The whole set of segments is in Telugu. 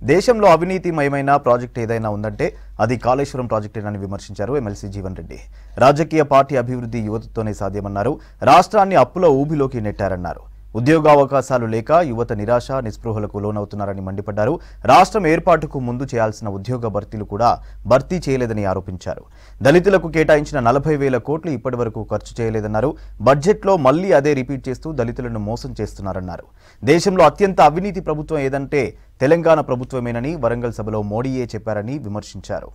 దేశంలో అవినీతిమయమైన ప్రాజెక్ట్ ఏదైనా ఉందంటే అది కాళేశ్వరం ప్రాజెక్టేనని విమర్శించారు ఎమ్మెల్సీ జీవన్ రెడ్డి రాజకీయ పార్టీ అభివృద్ధి యువతతోనే సాధ్యమన్నారు రాష్ట్రాన్ని అప్పుల ఊబిలోకి నెట్టారన్నారు ఉద్యోగావకాశాలు లేక యువత నిరాశ నిస్పృహలకు లోనవుతున్నారని మండిపడ్డారు రాష్ట్రం ఏర్పాటుకు ముందు చేయాల్సిన ఉద్యోగ భర్తీలు కూడా భర్తీ చేయలేదని ఆరోపించారు దళితులకు కేటాయించిన నలభై వేల కోట్లు ఇప్పటి వరకు ఖర్చు చేయలేదన్నారు బడ్జెట్లో మళ్లీ అదే రిపీట్ చేస్తూ దళితులను మోసం చేస్తున్నారన్నారు దేశంలో అత్యంత అవినీతి ప్రభుత్వం ఏదంటే తెలంగాణ ప్రభుత్వమేనని వరంగల్ సభలో మోడీయే చెప్పారని విమర్శించారు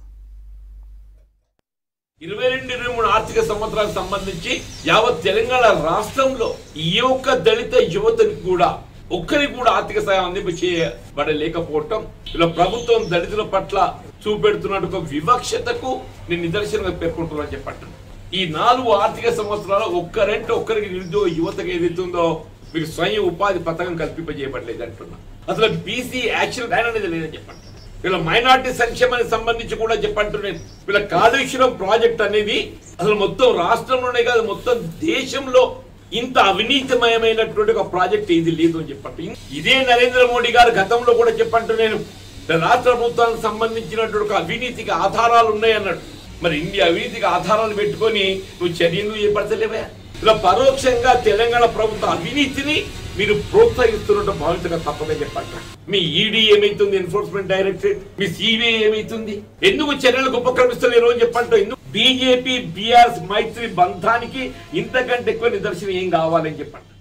ఇరవై రెండు ఇరవై మూడు ఆర్థిక సంవత్సరాలకు సంబంధించి యావత్ తెలంగాణ రాష్ట్రంలో ఈ ఒక్క దళిత యువతని కూడా ఒక్కరికి కూడా ఆర్థిక సాయం అందింప చేయబడలేకపోవటం ఇలా ప్రభుత్వం దళితుల పట్ల చూపెడుతున్నట్టు ఒక వివక్షతకు నేను నిదర్శనంగా పేర్కొంటున్నాను చెప్పండి ఈ నాలుగు ఆర్థిక సంవత్సరాలు ఒక్కరంటే ఒక్కరికి నిరుద్యోగ యువతకు ఏదైతుందో మీకు స్వయం ఉపాధి పథకం కల్పింపజేయబడలేదు అంటున్నా అసలు బీసీ యాక్షన్ ప్లాన్ అనేది లేదని చెప్పండి వీళ్ళ మైనార్టీ సంక్షేమానికి సంబంధించి కూడా చెప్పంటున్నాను వీళ్ళ కాళేశ్వరం ప్రాజెక్ట్ అనేది అసలు మొత్తం రాష్ట్రంలోనే కాదు మొత్తం దేశంలో ఇంత అవినీతిమయమైనటువంటి ఒక ప్రాజెక్ట్ ఇది లేదు అని చెప్పండి ఇదే నరేంద్ర మోడీ గారు గతంలో కూడా చెప్పంటూ నేను రాష్ట్ర ప్రభుత్వానికి సంబంధించినటువంటి ఒక అవినీతికి ఆధారాలు ఉన్నాయన్నాడు మరి ఇన్ని అవినీతికి ఆధారాలు పెట్టుకొని నువ్వు చర్యలు చేపడతలేవా ఇలా పరోక్షంగా తెలంగాణ ప్రభుత్వ అవినీతిని మీరు ప్రోత్సహిస్తున్నట్టు భావించక తప్పదని చెప్పండి మీ ఈడీ ఏమైతుంది ఎన్ఫోర్స్మెంట్ డైరెక్టరేట్ మీ సిబిఐ ఏమైతుంది ఎందుకు చర్యలకు ఉపక్రమిస్తలేరు అని చెప్పంటే ఎందుకు బీజేపీ బీఆర్ఎస్ మైత్రి బంధానికి ఇంతకంటే ఎక్కువ నిదర్శనం ఏం కావాలని చెప్పండి